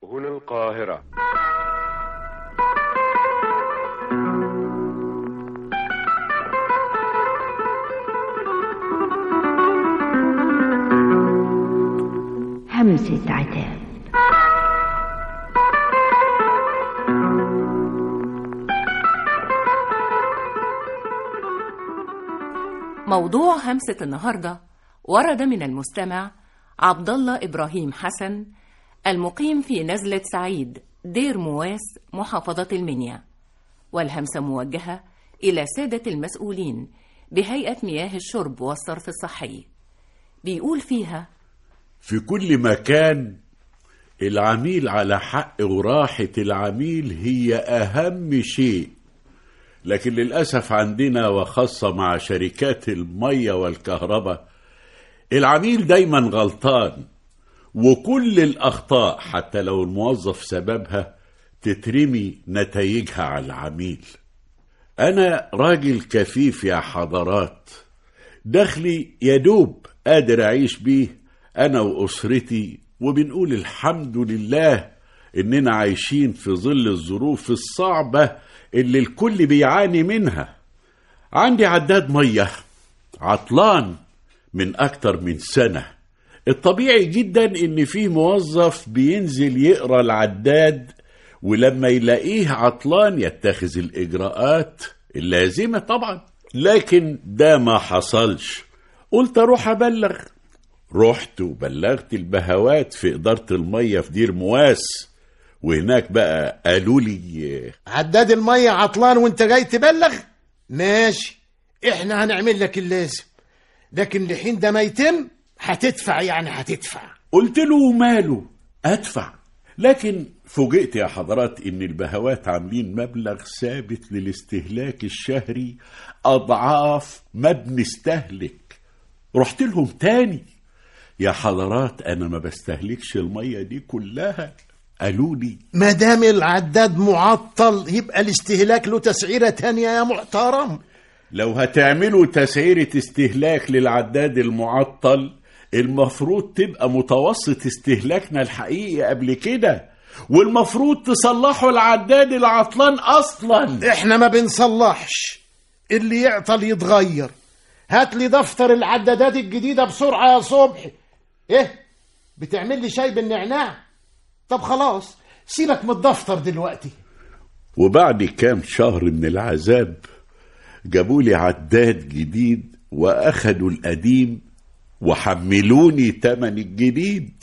هنا القاهرة همسة عتاب موضوع همسة النهاردة ورد من المستمع عبد الله إبراهيم حسن المقيم في نزلة سعيد دير مواس محافظة المنيا والهمسة موجهة إلى سادة المسؤولين بهيئة مياه الشرب والصرف الصحي بيقول فيها في كل مكان العميل على حق وراحة العميل هي أهم شيء لكن للأسف عندنا وخاصة مع شركات المية والكهرباء العميل دايما غلطان وكل الأخطاء حتى لو الموظف سببها تترمي نتائجها على العميل أنا راجل كفيف يا حضرات دخلي يدوب قادر أعيش بيه أنا وأسرتي وبنقول الحمد لله إننا عايشين في ظل الظروف الصعبة اللي الكل بيعاني منها عندي عداد مية عطلان من أكتر من سنة الطبيعي جدا إن فيه موظف بينزل يقرأ العداد ولما يلاقيه عطلان يتخذ الإجراءات اللازمة طبعا لكن ده ما حصلش قلت أروح أبلغ رحت وبلغت البهوات في إدارة المية في دير مواس وهناك بقى قالوا لي عداد المية عطلان وانت جاي تبلغ ماشي احنا هنعمل لك اللازم لكن لحين ده ما يتم هتدفع يعني هتدفع قلت له ماله أدفع لكن فوجئت يا حضرات إن البهوات عاملين مبلغ ثابت للاستهلاك الشهري أضعاف ما بنستهلك رحت لهم تاني يا حضرات أنا ما بستهلكش المية دي كلها قالوا لي ما دام العداد معطل يبقى الاستهلاك له تسعيرة تانية يا محترم لو هتعملوا تسعيرة استهلاك للعداد المعطل المفروض تبقى متوسط استهلاكنا الحقيقي قبل كده والمفروض تصلحوا العداد العطلان اصلا احنا ما بنصلحش اللي يعطل يتغير هات لي دفتر العدادات الجديدة بسرعة يا صبحي ايه بتعمل لي شاي بالنعناع طب خلاص سيبك من الدفتر دلوقتي وبعد كام شهر من العذاب جابوا لي عداد جديد واخدوا القديم وحملوني تمن الجديد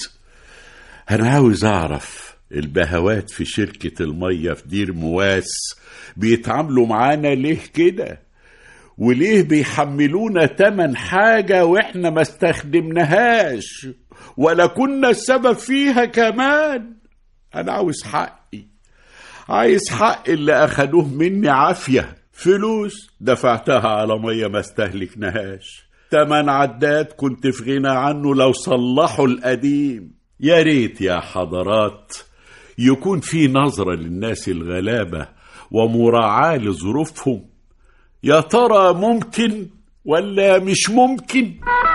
انا عاوز اعرف البهوات في شركة المية في دير مواس بيتعاملوا معانا ليه كده وليه بيحملونا تمن حاجة واحنا ما استخدمناهاش ولا كنا السبب فيها كمان انا عاوز حقي عايز حق اللي اخدوه مني عافية فلوس دفعتها على مية ما استهلكناهاش تمن عداد كنت في غنى عنه لو صلحوا القديم يا ريت يا حضرات يكون في نظرة للناس الغلابة ومراعاة لظروفهم يا ترى ممكن ولا مش ممكن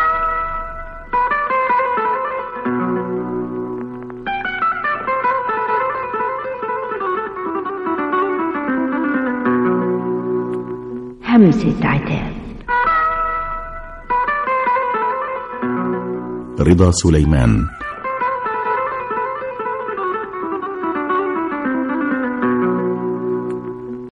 همسة عتاب رضا سليمان